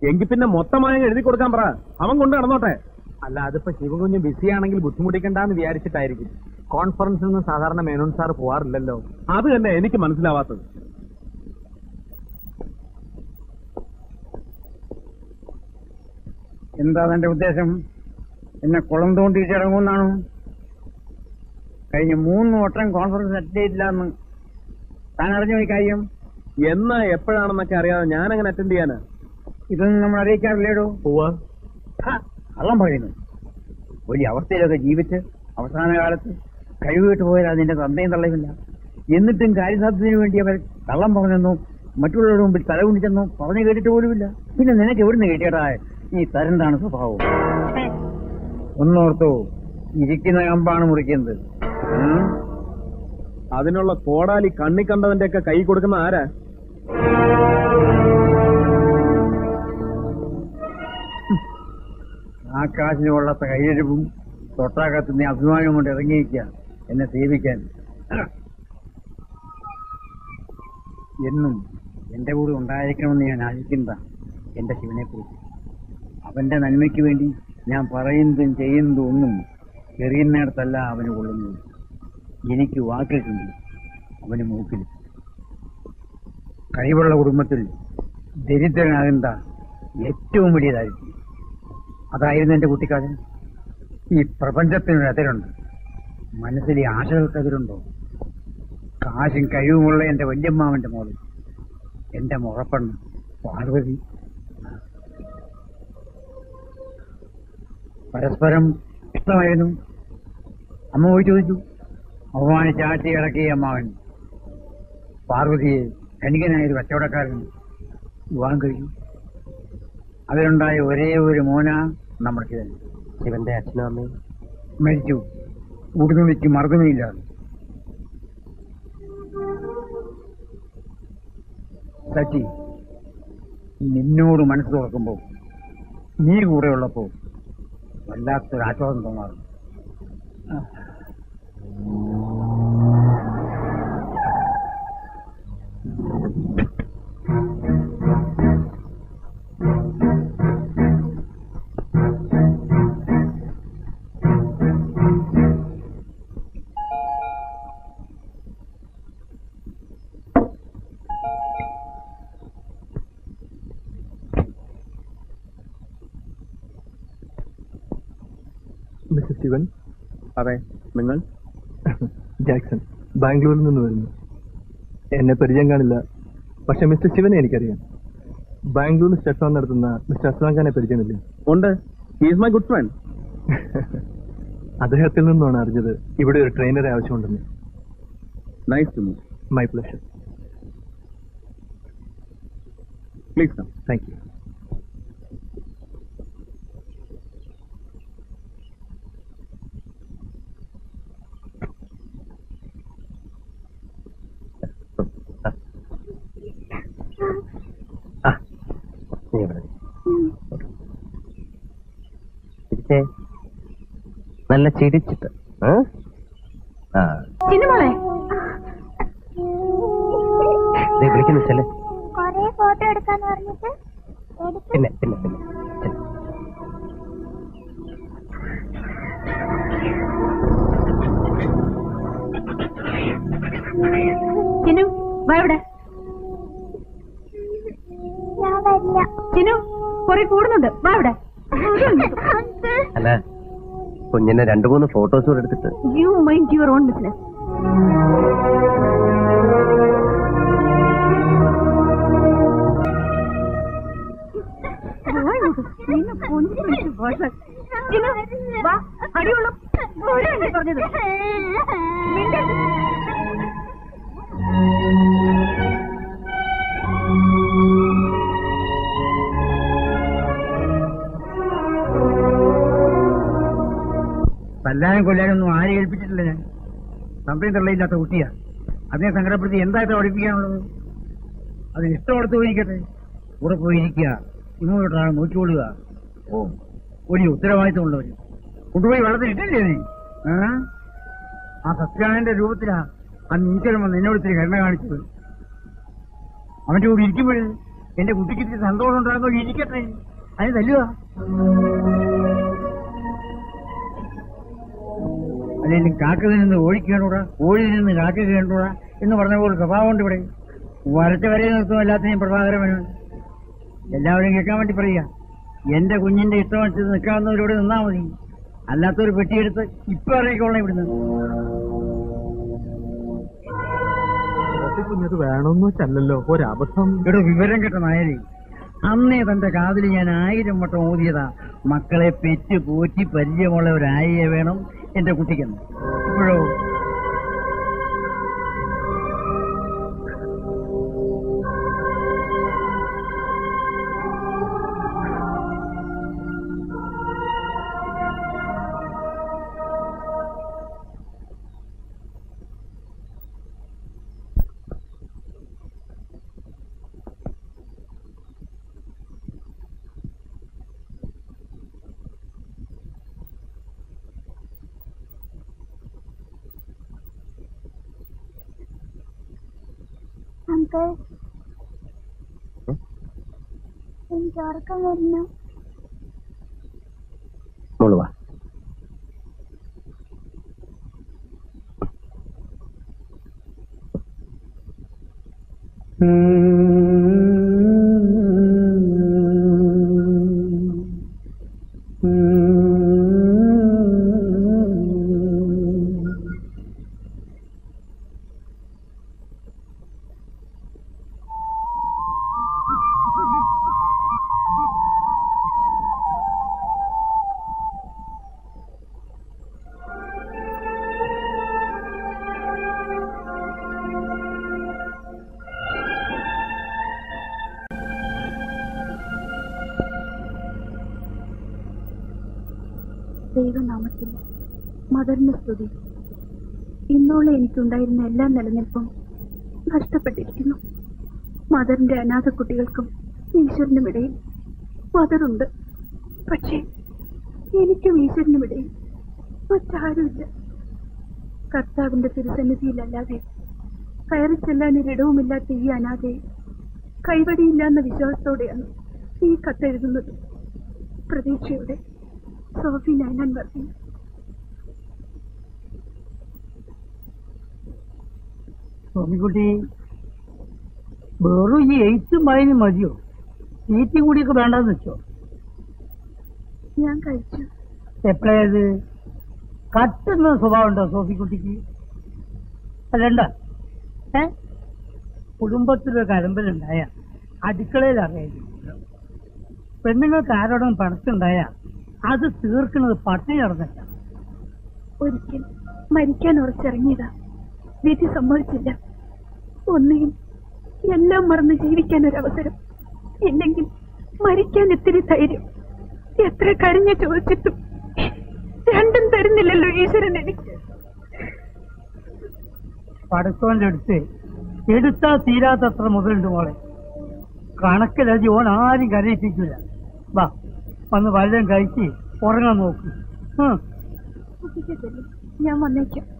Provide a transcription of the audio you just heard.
എങ്കിൽ പിന്നെ മൊത്തമായി എഴുതി കൊടുക്കാൻ പറ അവൻ കൊണ്ട് നടന്നോട്ടെ അല്ല അതിപ്പോ ശിവകുഞ്ഞ് ബിസി ആണെങ്കിൽ ബുദ്ധിമുട്ടിക്കണ്ടെന്ന് വിചാരിച്ചിട്ടായിരിക്കും കോൺഫറൻസിൽ നിന്ന് സാധാരണ മേനോൻ സാർ പോവാറില്ലല്ലോ അത് തന്നെ എനിക്ക് മനസ്സിലാവാത്തത് എന്താ തന്റെ ഉദ്ദേശം എന്നെ കുളം തോണ്ടിയിട്ട് ഇറങ്ങുമെന്നാണോ കഴിഞ്ഞ മൂന്ന് വട്ടം കോൺഫറൻസ് അറ്റൻഡ് ചെയ്തില്ലാന്ന് താൻ അറിഞ്ഞു ഈ കാര്യം എന്നാ എപ്പോഴാണെന്നൊക്കെ അറിയാതെ ഞാൻ അങ്ങനെ അറ്റൻഡ് ചെയ്യാനാ ഇതൊന്നും നമ്മൾ അറിയിക്കാറില്ലേടോ പോവാ ഹാ, കള്ളം പറയുന്നു വലിയ അവസ്ഥയിലൊക്കെ ജീവിച്ച് അവസാന കാലത്ത് കഴിവുകെട്ട് പോയാൽ അതിന്റെ തന്തയും തള്ളയുമില്ല എന്നിട്ടും കാര്യസാധ്യതയ്ക്ക് വേണ്ടി അവർ കള്ളം പറഞ്ഞെന്നോ മറ്റുള്ളവരുടെ മുമ്പിൽ തലകുണിച്ചെന്നോ പറഞ്ഞു കേട്ടിട്ട് പോലുമില്ല പിന്നെ നിനക്ക് എവിടുന്ന് കേട്ടിയടാ ഈ തരന്താണ് സ്വഭാവം ഒന്നോർത്തോ ഇരിക്കുന്ന കമ്പാണ് മുറിക്കുന്നത് ഉം? അതിനുള്ള കോടാലി കണ്ണി കണ്ടവന്റെ ഒക്കെ കൈ കൊടുക്കുന്ന ആരാ ആ കാശിന് കൊള്ളാത്ത കൈയെഴുപ്പും തൊട്ടാകത്തുന്ന അഭിമാനം കൊണ്ട് ഇറങ്ങിയിരിക്കുക എന്നെ സേവിക്കാൻ എന്നും എന്റെ കൂടെ ഉണ്ടായിരിക്കണമെന്ന് ഞാൻ ആശിക്കുന്നതാ എന്റെ ശിവനെ കുറിച്ച് അവന്റെ നന്മയ്ക്ക് വേണ്ടി ഞാൻ പറയുന്നതും ചെയ്യുന്നതും ഒന്നും ചെറിയുന്നിടത്തല്ല അവന് കൊള്ളുന്നത് എനിക്ക് വാക്കിട്ടുണ്ട് അവന് മൂക്കിൽ കഴിവുള്ള കുടുംബത്തിൽ ദരിദ്രനാകേണ്ട ഏറ്റവും വലിയ ദാരിദ്ര്യം അതായിരുന്നു എന്റെ കുട്ടിക്കാലം ഈ പ്രപഞ്ചത്തിനൊരു അതിരുണ്ട് മനസ്സിലെ ആശകൾക്ക് അതിരുണ്ടോ കാശും കഴിവുമുള്ള എന്റെ വല്യമ്മാവന്റെ മോള് എന്റെ മുറപ്പെണ്ണ് പാർവതി പരസ്പരം ഇഷ്ടമായിരുന്നു അമ്മ പോയി ചോദിച്ചു അവമാനിച്ച് ആട്ടി ഇറക്കിയ അമ്മാവൻ പാർവതിയെ ധനികനായ ഒരു കച്ചവടക്കാരൻ വിവാഹം കഴിച്ചു അതിലുണ്ടായ ഒരേ ഒരു മോന നമ്മുടെ ശിവൻ ശിവന്റെ അച്ഛനും അമ്മയും മരിച്ചു ഉടുതുണിക്ക് മറുതുണിയില്ല സച്ചി നിന്നോട് മനസ്സ് തുറക്കുമ്പോ നീ കൂടെ ഉള്ളപ്പോ വല്ലാത്തൊരു ആശ്വാസം തോന്നാറുണ്ട് മിസ്റ്റർ ശിവൻ അതെ നിങ്ങൾ ജാക്സൺ ബാംഗ്ലൂരിൽ നിന്ന് വരുന്നു എന്നെ പരിചയം കാണില്ല പക്ഷെ മിസ്റ്റർ ശിവനെ എനിക്കറിയാം ബാംഗ്ലൂരിൽ സ്റ്റെഫോൺ നടത്തുന്ന മിസ്റ്റർ അസ്ലാം ഖാനെ പരിചയമില്ലേ ഉണ്ട് ഹീസ് മൈ ഗുഡ് ഫ്രണ്ട് അദ്ദേഹത്തിൽ നിന്നാണ് അറിഞ്ഞത് ഇവിടെ ഒരു ട്രെയിനറെ ആവശ്യമുണ്ടെന്ന് nice to meet my pleasure please come thank you നല്ല ചിരിച്ചിട്ട് ആ ചിന്നമോളെ ദേ വിളിക്കുന്നു ചെല്ലേ കൊറേ ഫോട്ടോ എടുക്കാന്ന് പറഞ്ഞിട്ട് എടുത്തു പിന്നെ പിന്നെ പിന്നെ ചെല്ല്. ചിന്നു വാ ഇവിടെ ഞാൻ വരില്ല ചിന്നു കുറെ കൂടുന്നുണ്ട് വാ ഇവിടെ അങ്കിൾ അല്ല കുഞ്ഞിനെ രണ്ടു മൂന്ന് ഫോട്ടോസ് കൂടെ എടുത്തിട്ട് you mind your own business വാ അടിയുള്ളൂ ഒരല്ലേ പറഞ്ഞത് മിണ്ടരുത്. തല്ലാനും കൊല്ലാനൊന്നും ആരെ ഏൽപ്പിച്ചിട്ടില്ല ഞാൻ സംശയം തള്ളയില്ലാത്ത കുട്ടിയാ അതിനെ സങ്കടപ്പെടുത്തി എന്തായിട്ട് പഠിപ്പിക്കാനുള്ളത് അതിന് ഇഷ്ടമെടുത്ത് പോയിരിക്കട്ടെ കൂടെ പോയിരിക്കുക ഇങ്ങോട്ടാണ് നോക്കിക്കൊള്ളുക ഓ വലിയ ഉത്തരവാദിത്തമുള്ളവര് കൊണ്ടുപോയി വെള്ളത്തിൽ ഇട്ടില്ലേ നീ ആ? ആ സത്യാനന്റെ രൂപത്തിലാ ആ നീച്ചരം വന്ന് എന്നോട് ഇത്തിരി കരുണ കാണിച്ചത് അവന്റെ കൂടെ ഇരിക്കുമ്പോഴേ എന്റെ കുട്ടിക്ക് ഇത്തിരി സന്തോഷം ഉണ്ടാകുമ്പോൾ ഇരിക്കട്ടെ അതിന് തല്ലുക അല്ലെങ്കിൽ കാക്ക നിന്ന് കോഴിക്ക് കേണ്ടൂടാ കോഴി നിന്ന് കാക്ക കേണ്ടൂടാ എന്ന് പറഞ്ഞ പോലെ സ്വഭാവമുണ്ട് ഇവിടെ വരച്ച വരെ നിർത്തും എല്ലാത്തിനെയും പ്രഭാകരമനുണ്ട് എല്ലാവരും കേൾക്കാൻ വേണ്ടി പറയുക എന്റെ കുഞ്ഞിന്റെ ഇഷ്ടം വെച്ച് നിൽക്കാവുന്നവരോട് നിന്നാ മതി അല്ലാത്തൊരു പെട്ടിയെടുത്ത് ഇപ്പൊ ഇറങ്ങിക്കോളാം ഇവിടുന്ന് കുഞ്ഞത് വേണമെന്ന് വെച്ചല്ലോ ഒരബദ്ധം ഇവിടെ വിവരം കേട്ട നായരി അന്നേ തന്റെ കാതിൽ ഞാൻ ആയിരം വട്ടം ഓതിയതാ മക്കളെ പെറ്റ് പോറ്റി പരിചയമുള്ള ഒരു ആയയെ വേണം എന്റെ കുട്ടിക്കെന്ന് ഇപ്പോഴോ അങ്കിൾ എനിക്ക് ഉറക്കം വരുന്നു മോള് വാ ദൈവനാമത്തിൽ മദറിന് സ്തുതി ഇന്നോളം എനിക്കുണ്ടായിരുന്ന എല്ലാ നിലനിൽപ്പും നഷ്ടപ്പെട്ടിരിക്കുന്നു മദറിന്റെ അനാഥ കുട്ടികൾക്കും ഈശ്വരനും ഇടയിൽ മദറുണ്ട് പക്ഷേ എനിക്കും ഈശ്വരനും ഇടയിൽ മറ്റാരുമില്ല കർത്താവിന്റെ തിരുസന്നിധിയിലല്ലാതെ കയറി ചെല്ലാൻ ഒരിടവുമില്ലാത്ത ഈ അനാഥയെ കൈവടിയില്ല വിശ്വാസത്തോടെയാണ് ഈ കത്തെഴുതുന്നത് പ്രതീക്ഷയോടെ സോഫി നയനാൻ വർദ്ധി സ്വാമിക്കുട്ടി വെറും ഈ എയ്ത്തും വായനയും മതിയോ സീറ്റും കൂടിയൊക്കെ വേണ്ടെന്ന് വെച്ചോ ഞാൻ കഴിച്ചു എപ്പോഴേത് കട്ടുന്ന സ്വഭാവം ഉണ്ടോ സോഫിക്കുട്ടിക്ക് അല്ലണ്ട ഏ കുടുംബത്തിലൊരു കരമ്പലുണ്ടായ അടുക്കളയിൽ അറിയാം പെണ്ണുങ്ങൾക്ക് ആരോടും പണത്തുണ്ടായ അത് തീർക്കുന്നത് പട്ടിണി നടന്നില്ല ഒരിക്കൽ മരിക്കാൻ ഉറച്ചിറങ്ങിയതാ വിധി സമ്മതിച്ചില്ല ഒന്നുകിൽ എല്ലാം മറന്ന് ജീവിക്കാൻ ഒരവസരം ഇല്ലെങ്കിൽ മരിക്കാൻ ഇത്തിരി ധൈര്യം എത്ര കരഞ്ഞു ചോദിച്ചിട്ടും രണ്ടും തരുന്നില്ലല്ലോ ഈശ്വരൻ എനിക്ക് പടത്തോന്റെ അടുത്ത് എടുത്താ തീരാത്തത്ര മുതലുണ്ട് മോളെ കണക്കിലതി ഓൻ ആരും കരയിപ്പിക്കില്ല വാ വന്ന് വല്ലതും കഴിച്ച് ഉറങ്ങാൻ നോക്ക് ഉം. കുട്ടിക്ക് ചെല്ലും. ഞാൻ വന്നേക്കാം